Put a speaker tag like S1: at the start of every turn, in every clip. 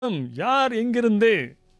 S1: ம், யார் எங்கிருந்து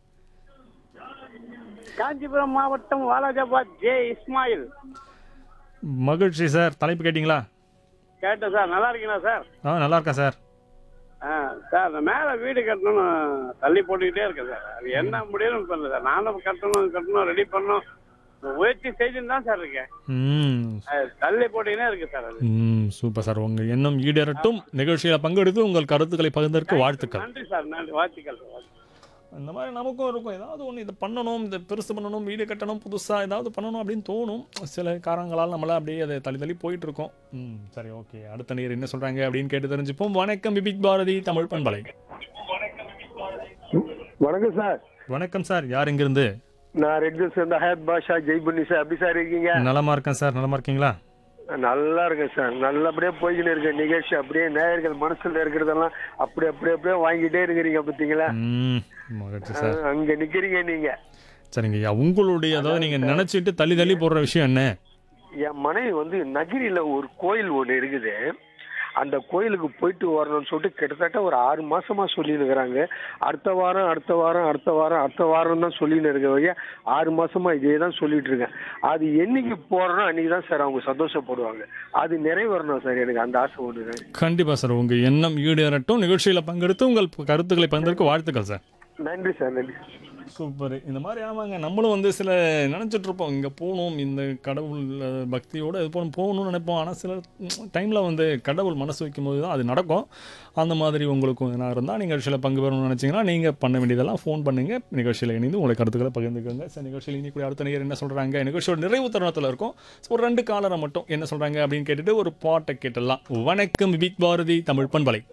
S2: காஞ்சிபுரம் மாவட்டம் வாலாஜாபாத் ஜே இஸ்மாயில்
S1: மகிழ்ச்சி சார் தலைப்பு கேட்டிங்களா
S2: கேட்டேன் சார் நல்லா இருக்கீங்களா சார்
S1: ஆ நல்லா இருக்கேன் சார்
S2: ஆ சார் இந்த மேலே வீடு கட்டணும்னு தள்ளி போட்டுக்கிட்டே இருக்கேன் சார் அது என்ன முடியும்னு தெரியல சார் நானும் கட்டணும் கட்டணும் ரெடி பண்ணணும் முயற்சி செய்துன்னு தான் சார் இருக்கேன்
S1: ம்
S2: அது தள்ளி போட்டுக்கிட்டே இருக்கு சார் அது
S1: ம் சூப்பர் சார் உங்கள் எண்ணம் ஈடேறட்டும் நிகழ்ச்சியில் பங்கெடுத்து உங்கள் கருத்துக்களை பகிர்ந்ததற்கு வாழ்த்துக்கள்
S2: நன்றி சார் நன்றி வாழ்த்துக்கள் வாழ்த்துக்கள்.
S1: அந்த மாதிரி நமக்கும் இருக்கும் ஏதாவது ஒன்று இதை பண்ணணும் இதை பெருசு பண்ணணும் வீடு கட்டணும் புதுசாக ஏதாவது பண்ணணும் அப்படின்னு தோணும் சில காரணங்களால் நம்மள அப்படியே அதை தள்ளி தள்ளி போயிட்டு இருக்கோம் ம் சரி ஓகே அடுத்த நேர் என்ன சொல்கிறாங்க அப்படின்னு கேட்டு தெரிஞ்சுப்போம் வணக்கம் பிபிக் பாரதி தமிழ் பண்பலை
S3: வணக்கம் சார்
S1: வணக்கம் சார் யார் இங்கிருந்து
S3: நான் ரெட் சேர்ந்த ஹயத் பாஷா ஜெய்புன்னி சார் எப்படி சார் இருக்கீங்க
S1: நலமா இருக்கேன் சார் நலமா இருக்கீங்களா
S3: நல்லா இருக்கேன் சார் நல்லபடியா போய்கிட்டு இருக்க நிகழ்ச்சி அப்படியே நேயர்கள் மனசுல இருக்கிறதெல்லாம் அப்படி அப்படி அப்படியே வாங்கிட்டே இருக்கிறீங்க பார்த்தீங்களா
S1: ம் மகிழ்ச்சி சார்
S3: அஹ் அங்க நிக்கிறீங்க நீங்க
S1: சரிங்க ஐயா உங்களுடைய அதாவது நீங்கள் நினச்சிட்டு தள்ளி தள்ளி போடுற விஷயம் என்ன
S3: என் மனைவி வந்து நகிரியில ஒரு கோயில் ஒண்ணு இருக்குது அந்த கோயிலுக்கு போயிட்டு வரணும்னு சொல்லிட்டு கிட்டத்தட்ட ஒரு ஆறு மாசமா சொல்லின்னு இருக்கிறாங்க அடுத்த வாரம் அடுத்த வாரம் அடுத்த வாரம் அடுத்த வாரம் தான் சொல்லின்னு இருக்க வழியா ஆறு மாசமா இதே தான் சொல்லிட்டு இருக்கேன் அது என்னைக்கு போறோம் அன்னைக்கு தான் சார் அவங்க சந்தோஷப்படுவாங்க அது நிறைவேறணும் சார் எனக்கு அந்த ஆசை ஒன்று
S1: கண்டிப்பாக சார் உங்கள் எண்ணம் ஈடேறட்டும் நிகழ்ச்சியில் பங்கெடுத்து உங்கள் கருத்துக்களை பகிர்ந்ததற்கு வாழ்த்துக்கள் சார்
S3: நன்றி சார் நன்றி
S1: சூப்பர் இந்த மாதிரி ஆமாங்க நம்மளும் வந்து சில நினச்சிட்டு இருப்போம் இங்கே போகணும் இந்த கடவுள் அஹ், பக்தியோட இது போகணும் போகணும்னு நினைப்போம் ஆனால் சில டைமில் வந்து கடவுள் மனசு வைக்கும்போது தான் அது நடக்கும் அந்த மாதிரி உங்களுக்கும் எதனா இருந்தால் நிகழ்ச்சியில் பங்கு பெறணும்னு நினச்சிங்கன்னா நீங்கள் பண்ண வேண்டியதெல்லாம் ஃபோன் பண்ணுங்க நிகழ்ச்சியில் இணைந்து உங்களை கருத்துக்களை பகிர்ந்துக்கோங்க சார் நிகழ்ச்சியில் இனி கூட அடுத்த நேரம் என்ன சொல்கிறாங்க நிகழ்ச்சியோட நிறைவு தருணத்தில் இருக்கும் ஸோ ஒரு ரெண்டு காலரை மட்டும் என்ன சொல்கிறாங்க அப்படின்னு கேட்டுட்டு ஒரு பாட்டை கேட்டுடலாம் வணக்கம் விக் பாரதி தமிழ் பண்பலை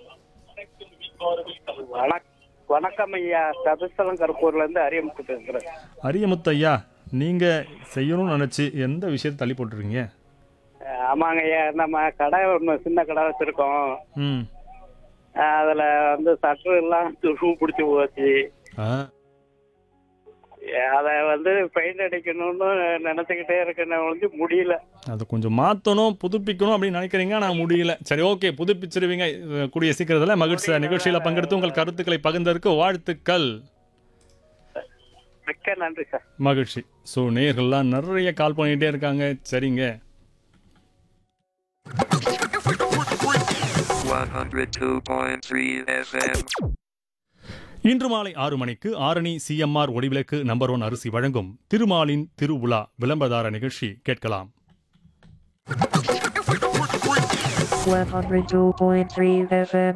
S2: வணக் வணக்கம் ஐயா சதுஸ்தலம் கருப்பூர்ல இருந்து அரியமுத்து பேசுறேன்
S1: அரியமுத்து ஐயா நீங்கள் செய்யணும்னு நினச்சி எந்த விஷயத்தை தள்ளி போட்டுருக்கீங்க
S2: அஹ் ஆமாங்க ஐயா நம்ம கடை ஒன்று சின்ன கடை வச்சிருக்கோம்
S1: ம்
S2: அஹ் அதுல வந்து சட்டர் எல்லாம் துரு பிடிச்சி போச்சு
S1: ஆ
S2: அதை வந்து பெயிண்ட் அடிக்கணும்னு நினைச்சுக்கிட்டே இருக்கேன் ஒழிஞ்சு முடியல
S1: அதை கொஞ்சம் மாற்றணும் புதுப்பிக்கணும் அப்படின்னு நினைக்கிறீங்க ஆனால் முடியல சரி ஓகே புதுப்பிச்சிருவீங்க இது கூடிய சீக்கிரத்தில் மகிழ்ச்சி சார் நிகழ்ச்சியில் பங்கெடுத்து உங்கள் கருத்துக்களை பகிர்ந்ததற்கு வாழ்த்துக்கள்
S2: மிக்க நன்றி சார்
S1: மகிழ்ச்சி ஸோ நேர்கள்லாம் நிறைய கால் பண்ணிகிட்டே இருக்காங்க சரிங்க
S4: 102.3 FM.
S1: இன்று மாலை ஆறு மணிக்கு ஆரணி சிஎம்ஆர் ஒளிவிளக்கு நம்பர் ஒன் அரிசி வழங்கும் திருமாலின் திருவுலா விளம்பரதார நிகழ்ச்சி கேட்கலாம்
S5: 102.3 FM.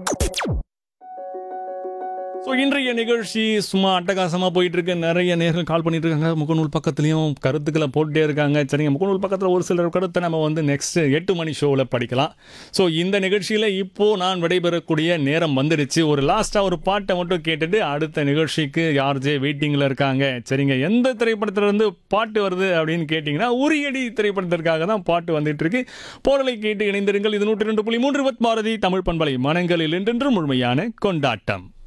S1: ஸோ இன்றைய நிகழ்ச்சி சும்மா அட்டகாசமாக போயிட்டு இருக்கு நிறைய நேர்கள் கால் பண்ணிட்டு இருக்காங்க முகநூல் பக்கத்துலையும் கருத்துக்களை போட்டுட்டே இருக்காங்க சரிங்க முகநூல் பக்கத்தில் ஒரு சிலர் கருத்தை நம்ம வந்து நெக்ஸ்ட் எட்டு மணி ஷோவில் படிக்கலாம் ஸோ இந்த நிகழ்ச்சியில் இப்போ நான் விடைபெறக்கூடிய நேரம் வந்துடுச்சு ஒரு லாஸ்ட்டாக ஒரு பாட்டை மட்டும் கேட்டுட்டு அடுத்த நிகழ்ச்சிக்கு யார் ஜே வெயிட்டிங்கில் இருக்காங்க சரிங்க எந்த திரைப்படத்திலிருந்து பாட்டு வருது அப்படின்னு கேட்டிங்கன்னா உரியடி திரைப்படத்திற்காக தான் பாட்டு வந்துட்டு இருக்கு போரலை கேட்டு இணைந்திருங்கள் இது நூற்றி ரெண்டு புள்ளி மூன்று பாரதி தமிழ் பண்பலை மனங்களில் என்றென்றும் முழுமையான கொண்டாட்டம்